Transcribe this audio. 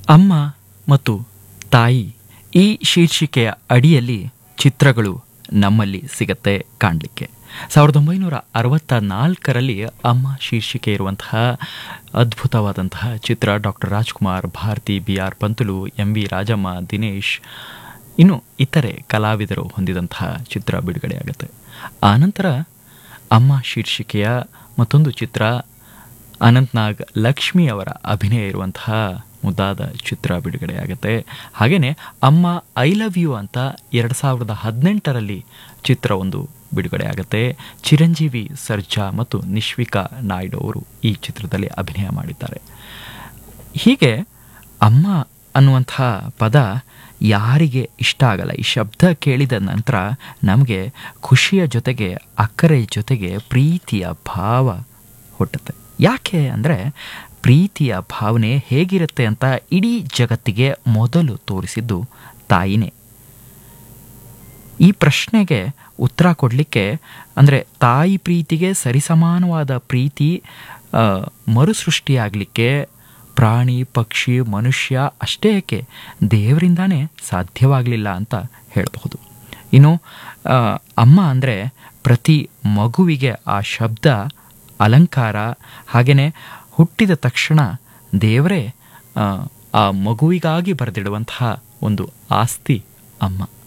ಅಮ್ಮ ಮತ್ತು ತಾಯಿ ಈ ಶೀರ್ಷಿಕೆಯ ಅಡಿಯಲ್ಲಿ ಚಿತ್ರಗಳು ನಮ್ಮಲ್ಲಿ ಸಿಗತ್ತೆ ಕಾಣಲಿಕ್ಕೆ ಸಾವಿರದ ಒಂಬೈನೂರ ಅರವತ್ತ ನಾಲ್ಕರಲ್ಲಿ ಅಮ್ಮ ಶೀರ್ಷಿಕೆ ಇರುವಂತಹ ಅದ್ಭುತವಾದಂತಹ ಚಿತ್ರ doctor Rajkumar Bharathi B R Panthulu M V Rajamma Dinesh ಇನ್ನು ಇತರೆ ಕಲಾವಿದರು ಹೊಂದಿದಂತಹ ಚಿತ್ರ ಬಿಡುಗಡೆಯಾಗುತ್ತೆ ಆನಂತರ ಅಮ್ಮ ಶೀರ್ಷಿಕೆಯ ಮತ್ತೊಂದು ಚಿತ್ರ ಅನಂತ್ನಾಗ್ ಲಕ್ಷ್ಮಿ ಅವರ ಅಭಿನಯ ಇರುವಂತಹ ಮುದ್ದಾದ ಚಿತ್ರ ಬಿಡುಗಡೆಯಾಗುತ್ತೆ ಹಾಗೆಯೇ ಅಮ್ಮ ಐ ಲವ್ ಯು ಅಂತ ಎರಡು ಸಾವಿರದ ಹದಿನೆಂಟರಲ್ಲಿ ಚಿತ್ರ ಒಂದು ಬಿಡುಗಡೆಯಾಗುತ್ತೆ ಚಿರಂಜೀವಿ ಸರ್ಜಾ ಮತ್ತು ನಿಶ್ವಿಕಾ ನಾಯ್ಡು ಅವರು ಈ ಚಿತ್ರದಲ್ಲಿ ಅಭಿನಯ ಮಾಡಿದ್ದಾರೆ ಹೀಗೆ ಅಮ್ಮ ಅನ್ನುವಂತಹ ಪದ ಯಾರಿಗೆ ಇಷ್ಟ ಆಗಲ್ಲ ಈ ಶಬ್ದ ಕೇಳಿದ ನಂತರ ನಮಗೆ ಖುಷಿಯ ಜೊತೆಗೆ ಅಕ್ಕರೆ ಜೊತೆಗೆ ಪ್ರೀತಿಯ ಭಾವ ಹುಟ್ಟುತ್ತೆ ಯಾಕೆ ಅಂದರೆ ಪ್ರೀತಿಯ ಭಾವನೆ ಹೇಗಿರುತ್ತೆ ಅಂತ ಇಡೀ ಜಗತ್ತಿಗೆ ಮೊದಲು ತೋರಿಸಿದ್ದು ತಾಯಿನೇ ಈ ಪ್ರಶ್ನೆಗೆ ಉತ್ತರ ಕೊಡಲಿಕ್ಕೆ ಅಂದರೆ ತಾಯಿ ಪ್ರೀತಿಗೆ ಸರಿಸಮಾನವಾದ ಪ್ರೀತಿ ಆ, ಮರುಸೃಷ್ಟಿಯಾಗಲಿಕ್ಕೆ ಪ್ರಾಣಿ ಪಕ್ಷಿ ಮನುಷ್ಯ ಅಷ್ಟೇ ಏಕೆ ದೇವರಿಂದಾನೇ ಸಾಧ್ಯವಾಗಲಿಲ್ಲ ಅಂತ ಹೇಳಬಹುದು ಇನ್ನು ಆ, ಅಮ್ಮ ಅಂದರೆ ಪ್ರತಿ ಮಗುವಿಗೆ ಆ ಶಬ್ದ ಅಲಂಕಾರ ಹಾಗೆಯೇ ಹುಟ್ಟಿದ ತಕ್ಷಣ ದೇವರೇ ಆ, ಆ ಮಗುವಿಗಾಗಿ ಬರೆದಿಡುವಂತಹ ಒಂದು ಆಸ್ತಿ ಅಮ್ಮ